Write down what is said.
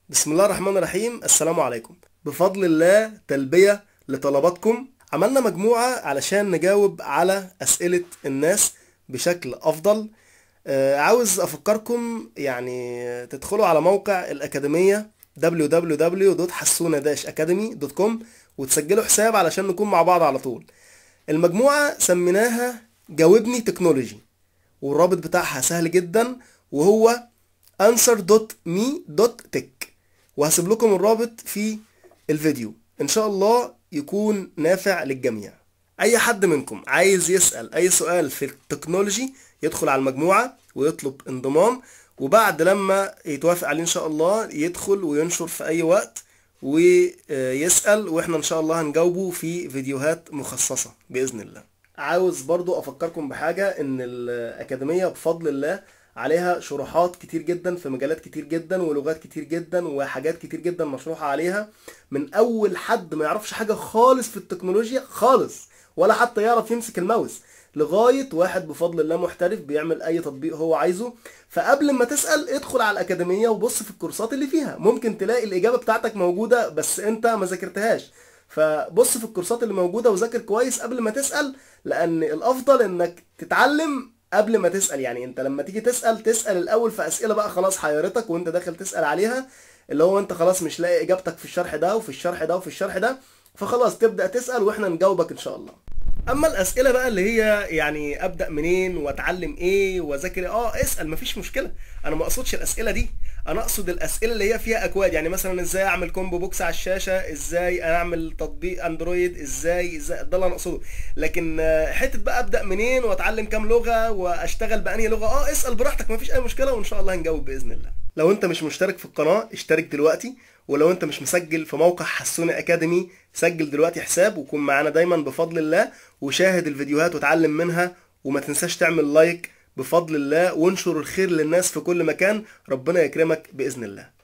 بسم الله الرحمن الرحيم السلام عليكم بفضل الله تلبية لطلباتكم عملنا مجموعة علشان نجاوب على أسئلة الناس بشكل أفضل آه، عاوز أفكركم يعني تدخلوا على موقع الأكاديمية www.حسونة-academy.com وتسجلوا حساب علشان نكون مع بعض على طول المجموعة سميناها جاوبني تكنولوجي والرابط بتاعها سهل جدا وهو answer.me.tech وهسيب لكم الرابط في الفيديو ان شاء الله يكون نافع للجميع اي حد منكم عايز يسأل اي سؤال في التكنولوجي يدخل على المجموعة ويطلب انضمام وبعد لما يتوافق عليه ان شاء الله يدخل وينشر في اي وقت ويسأل واحنا ان شاء الله هنجاوبه في فيديوهات مخصصة بإذن الله عاوز برضو افكركم بحاجة ان الاكاديمية بفضل الله عليها شروحات كتير جدا في مجالات كتير جدا ولغات كتير جدا وحاجات كتير جدا مشروحة عليها من اول حد ما يعرفش حاجة خالص في التكنولوجيا خالص ولا حتى يعرف يمسك الماوس لغاية واحد بفضل الله محترف بيعمل اي تطبيق هو عايزه فقبل ما تسأل ادخل على الأكاديمية وبص في الكورسات اللي فيها ممكن تلاقي الإجابة بتاعتك موجودة بس انت ما ذاكرتهاش فبص في الكورسات اللي موجودة وذاكر كويس قبل ما تسأل لأن الأفضل إنك تتعلم قبل ما تسأل يعني انت لما تيجي تسأل تسأل الأول في أسئلة بقى خلاص حيرتك وانت داخل تسأل عليها اللي هو انت خلاص مش لاقي إجابتك في الشرح ده وفي الشرح ده وفي الشرح ده فخلاص تبدأ تسأل واحنا نجاوبك إن شاء الله اما الاسئله بقى اللي هي يعني ابدا منين واتعلم ايه واذاكر إيه؟ اه اسال مفيش مشكله انا ما اقصدش الاسئله دي انا اقصد الاسئله اللي هي فيها اكواد يعني مثلا ازاي اعمل كومبو بوكس على الشاشه ازاي اعمل تطبيق اندرويد ازاي ازاي ده اللي انا اقصده لكن آه، حته بقى ابدا منين واتعلم كام لغه واشتغل بانهي لغه اه اسال براحتك مفيش اي مشكله وان شاء الله هنجاوب باذن الله لو انت مش مشترك في القناه اشترك دلوقتي ولو انت مش مسجل في موقع حسوني اكاديمي سجل دلوقتي حساب وكون معانا دايما بفضل الله وشاهد الفيديوهات وتعلم منها وما تنساش تعمل لايك بفضل الله وانشر الخير للناس في كل مكان ربنا يكرمك باذن الله